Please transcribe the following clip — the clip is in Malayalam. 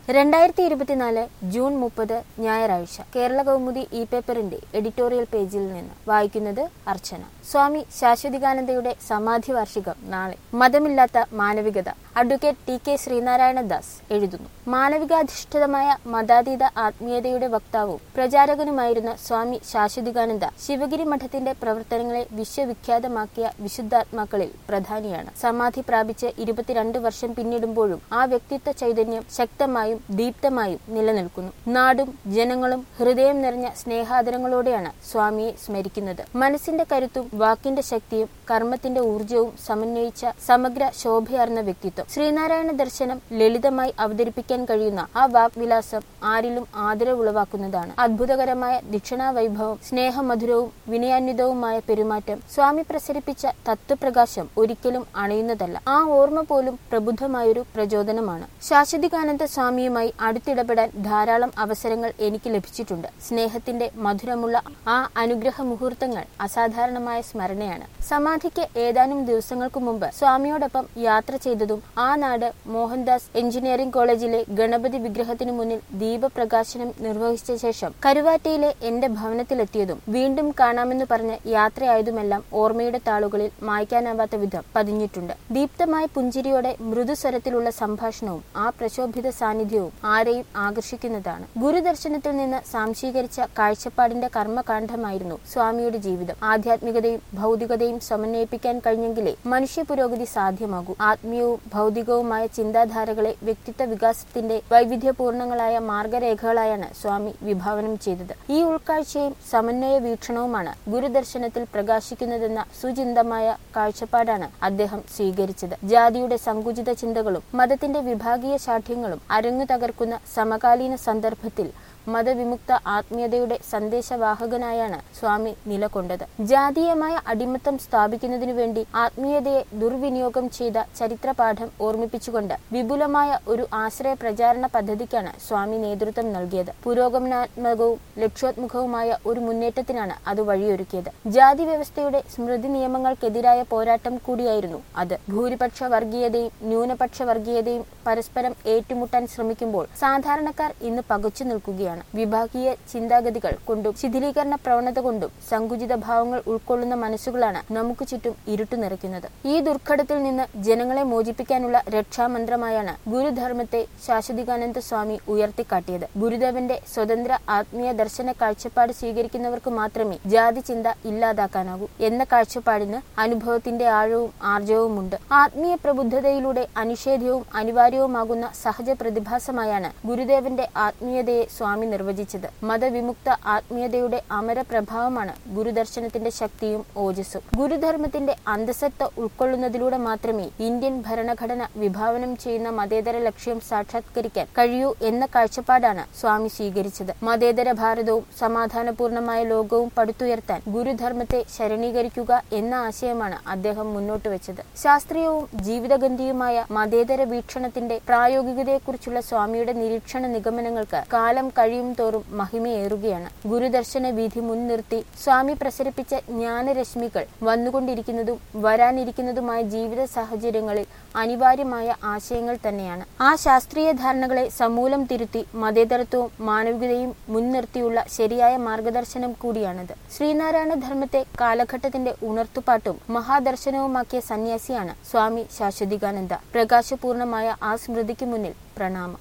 രണ്ടായിരത്തി ഇരുപത്തിനാല് ജൂൺ മുപ്പത് ഞായറാഴ്ച കേരള കൗമുദി ഇ പേപ്പറിന്റെ എഡിറ്റോറിയൽ പേജിൽ നിന്ന് വായിക്കുന്നത് അർച്ചന സ്വാമി ശാശ്വതികാനന്ദയുടെ സമാധി വാർഷികം നാളെ മതമില്ലാത്ത മാനവികത advocate T K Sreenarayana Das എഴുതുന്നു മാനവികാധിഷ്ഠിതമായ മതാതീത ആത്മീയതയുടെ വക്താവും പ്രചാരകനുമായിരുന്ന സ്വാമി ശാശ്വതികാനന്ദ ശിവഗിരി മഠത്തിന്റെ പ്രവർത്തനങ്ങളെ വിശ്വവിഖ്യാതമാക്കിയ വിശുദ്ധാത്മാക്കളിൽ പ്രധാനിയാണ് സമാധി പ്രാപിച്ച് ഇരുപത്തിരണ്ട് വർഷം പിന്നിടുമ്പോഴും ആ വ്യക്തിത്വ ചൈതന്യം ശക്തമായും ദീപ്തമായും നിലനിൽക്കുന്നു നാടും ജനങ്ങളും ഹൃദയം നിറഞ്ഞ സ്നേഹാദരങ്ങളോടെയാണ് സ്വാമിയെ സ്മരിക്കുന്നത് മനസ്സിന്റെ കരുത്തും വാക്കിന്റെ ശക്തിയും കർമ്മത്തിന്റെ ഊർജവും സമന്വയിച്ച സമഗ്ര ശോഭയാർന്ന വ്യക്തിത്വം ശ്രീനാരായണ ദർശനം ലളിതമായി അവതരിപ്പിക്കാൻ കഴിയുന്ന ആ വാഗ്വിലാസം ആരിലും ആദരവുളവാക്കുന്നതാണ് അത്ഭുതകരമായ ദക്ഷിണാ വൈഭവം സ്നേഹമധുരവും വിനയാന്വിതവുമായ പെരുമാറ്റം സ്വാമി പ്രസരിപ്പിച്ച തത്വപ്രകാശം ഒരിക്കലും അണയുന്നതല്ല ആ ഓർമ്മ പോലും പ്രബുദ്ധമായൊരു പ്രചോദനമാണ് ശാശ്വതികാനന്ദ സ്വാമിയുമായി അടുത്തിടപെടാൻ ധാരാളം അവസരങ്ങൾ എനിക്ക് ലഭിച്ചിട്ടുണ്ട് സ്നേഹത്തിന്റെ മധുരമുള്ള ആ അനുഗ്രഹ മുഹൂർത്തങ്ങൾ അസാധാരണമായ സ്മരണയാണ് സമാധിക്ക് ഏതാനും ദിവസങ്ങൾക്ക് മുമ്പ് സ്വാമിയോടൊപ്പം യാത്ര ചെയ്തതും ആ നാട് മോഹൻദാസ് എഞ്ചിനീയറിംഗ് കോളേജിലെ ഗണപതി വിഗ്രഹത്തിനു മുന്നിൽ ദീപപ്രകാശനം നിർവഹിച്ച ശേഷം കരുവാറ്റയിലെ എന്റെ ഭവനത്തിലെത്തിയതും വീണ്ടും കാണാമെന്ന് പറഞ്ഞ് യാത്രയായതുമെല്ലാം ഓർമ്മയുടെ താളുകളിൽ മായ്ക്കാനാവാത്ത വിധം പതിഞ്ഞിട്ടുണ്ട് ദീപ്തമായ പുഞ്ചിരിയോടെ മൃദുസ്വരത്തിലുള്ള സംഭാഷണവും ആ പ്രശോഭിത സാന്നിധ്യവും ആരെയും ആകർഷിക്കുന്നതാണ് ഗുരുദർശനത്തിൽ നിന്ന് സാംശീകരിച്ച കാഴ്ചപ്പാടിന്റെ കർമ്മകാന്ഡമായിരുന്നു സ്വാമിയുടെ ജീവിതം ആധ്യാത്മികതയും ഭൗതികതയും സമന്വയിപ്പിക്കാൻ കഴിഞ്ഞെങ്കിലേ മനുഷ്യ പുരോഗതി സാധ്യമാകൂ ആത്മീയവും ഭൗതികവുമായ ചിന്താധാരകളെ വ്യക്തിത്വ വികാസത്തിന്റെ വൈവിധ്യപൂർണങ്ങളായ മാർഗരേഖകളായാണ് സ്വാമി വിഭാവനം ചെയ്തത് ഈ ഉൾക്കാഴ്ചയും സമന്വയ വീക്ഷണവുമാണ് ഗുരുദർശനത്തിൽ പ്രകാശിക്കുന്നതെന്ന സുചിന്തമായ കാഴ്ചപ്പാടാണ് അദ്ദേഹം സ്വീകരിച്ചത് ജാതിയുടെ സങ്കുചിത ചിന്തകളും മതത്തിന്റെ വിഭാഗീയ ശാഠ്യങ്ങളും അരങ്ങു തകർക്കുന്ന സമകാലീന സന്ദർഭത്തിൽ മതവിമുക്ത ആത്മീയതയുടെ സന്ദേശവാഹകനായാണ് സ്വാമി നിലകൊണ്ടത് ജാതീയമായ അടിമത്തം സ്ഥാപിക്കുന്നതിനു വേണ്ടി ആത്മീയതയെ ദുർവിനിയോഗം ചെയ്ത ചരിത്രപാഠം ഓർമ്മിപ്പിച്ചുകൊണ്ട് വിപുലമായ ഒരു ആശ്രയ പ്രചാരണ പദ്ധതിക്കാണ് സ്വാമി നേതൃത്വം നൽകിയത് പുരോഗമനാത്മകവും ലക്ഷ്യോത്മുഖവുമായ ഒരു മുന്നേറ്റത്തിനാണ് അത് വഴിയൊരുക്കിയത് ജാതി വ്യവസ്ഥയുടെ സ്മൃതി നിയമങ്ങൾക്കെതിരായ പോരാട്ടം കൂടിയായിരുന്നു അത് ഭൂരിപക്ഷ വർഗീയതയും ന്യൂനപക്ഷ വർഗീയതയും പരസ്പരം ഏറ്റുമുട്ടാൻ ശ്രമിക്കുമ്പോൾ സാധാരണക്കാർ ഇന്ന് പകച്ചു നിൽക്കുകയാണ് വിഭാഗീയ ചിന്താഗതികൾ കൊണ്ടും ശിഥിലീകരണ പ്രവണത കൊണ്ടും സങ്കുചിത ഭാവങ്ങൾ ഉൾക്കൊള്ളുന്ന മനസ്സുകളാണ് നമുക്ക് ചുറ്റും ഇരുട്ടു നിറയ്ക്കുന്നത് ഈ ദുർഘടത്തിൽ നിന്ന് ജനങ്ങളെ മോചിപ്പിക്കാനുള്ള രക്ഷാമന്ത്രമായാണ് ഗുരുധർമ്മത്തെ ശാശ്വതികാനന്ദ സ്വാമി ഉയർത്തിക്കാട്ടിയത് ഗുരുദേവന്റെ സ്വതന്ത്ര ആത്മീയ ദർശന കാഴ്ചപ്പാട് സ്വീകരിക്കുന്നവർക്ക് മാത്രമേ ജാതി ചിന്ത ഇല്ലാതാക്കാനാകൂ എന്ന കാഴ്ചപ്പാടിന് അനുഭവത്തിന്റെ ആഴവും ആർജവുമുണ്ട് ആത്മീയ പ്രബുദ്ധതയിലൂടെ അനിഷേധ്യവും അനിവാര്യവുമാകുന്ന സഹജ പ്രതിഭാസമായാണ് ഗുരുദേവന്റെ ആത്മീയതയെ സ്വാമി നിർവചിച്ചത് മതവിമുക്ത ആത്മീയതയുടെ അമര പ്രഭാവമാണ് ഗുരുദർശനത്തിന്റെ ശക്തിയും ഓജസ്സും ഗുരുധർമ്മത്തിന്റെ അന്തസത്ത ഉൾക്കൊള്ളുന്നതിലൂടെ മാത്രമേ ഇന്ത്യൻ ഭരണഘടന വിഭാവനം ചെയ്യുന്ന മതേതര ലക്ഷ്യം സാക്ഷാത്കരിക്കാൻ കഴിയൂ എന്ന കാഴ്ചപ്പാടാണ് സ്വാമി സ്വീകരിച്ചത് മതേതര ഭാരതവും സമാധാനപൂർണമായ ലോകവും പടുത്തുയർത്താൻ ഗുരുധർമ്മത്തെ ശരണീകരിക്കുക എന്ന ആശയമാണ് അദ്ദേഹം മുന്നോട്ട് വെച്ചത് ശാസ്ത്രീയവും ജീവിതഗന്ധിയുമായ മതേതര വീക്ഷണത്തിന്റെ പ്രായോഗികതയെക്കുറിച്ചുള്ള സ്വാമിയുടെ നിരീക്ഷണ നിഗമനങ്ങൾക്ക് കാലം കഴിയും തോറും മഹിമയേറുകയാണ് ഗുരുദർശന വിധി മുൻനിർത്തി സ്വാമി പ്രസരിപ്പിച്ച ജ്ഞാനരശ്മികൾ വന്നുകൊണ്ടിരിക്കുന്നതും വരാനിരിക്കുന്നതുമായ ജീവിത സാഹചര്യങ്ങളിൽ അനിവാര്യമായ ആശയങ്ങൾ തന്നെയാണ് ആ ശാസ്ത്രീയ ധാരണകളെ സമൂലം തിരുത്തി മതേതരത്വവും മാനവികതയും മുൻനിർത്തിയുള്ള ശരിയായ മാർഗദർശനം കൂടിയാണിത് ശ്രീനാരായണ ധർമ്മത്തെ കാലഘട്ടത്തിന്റെ ഉണർത്തുപാട്ടും മഹാദർശനവുമാക്കിയ സന്യാസിയാണ് സ്വാമി ശാശ്വതികാനന്ദ പ്രകാശപൂർണമായ ആ സ്മൃതിക്ക് മുന്നിൽ പ്രണാമം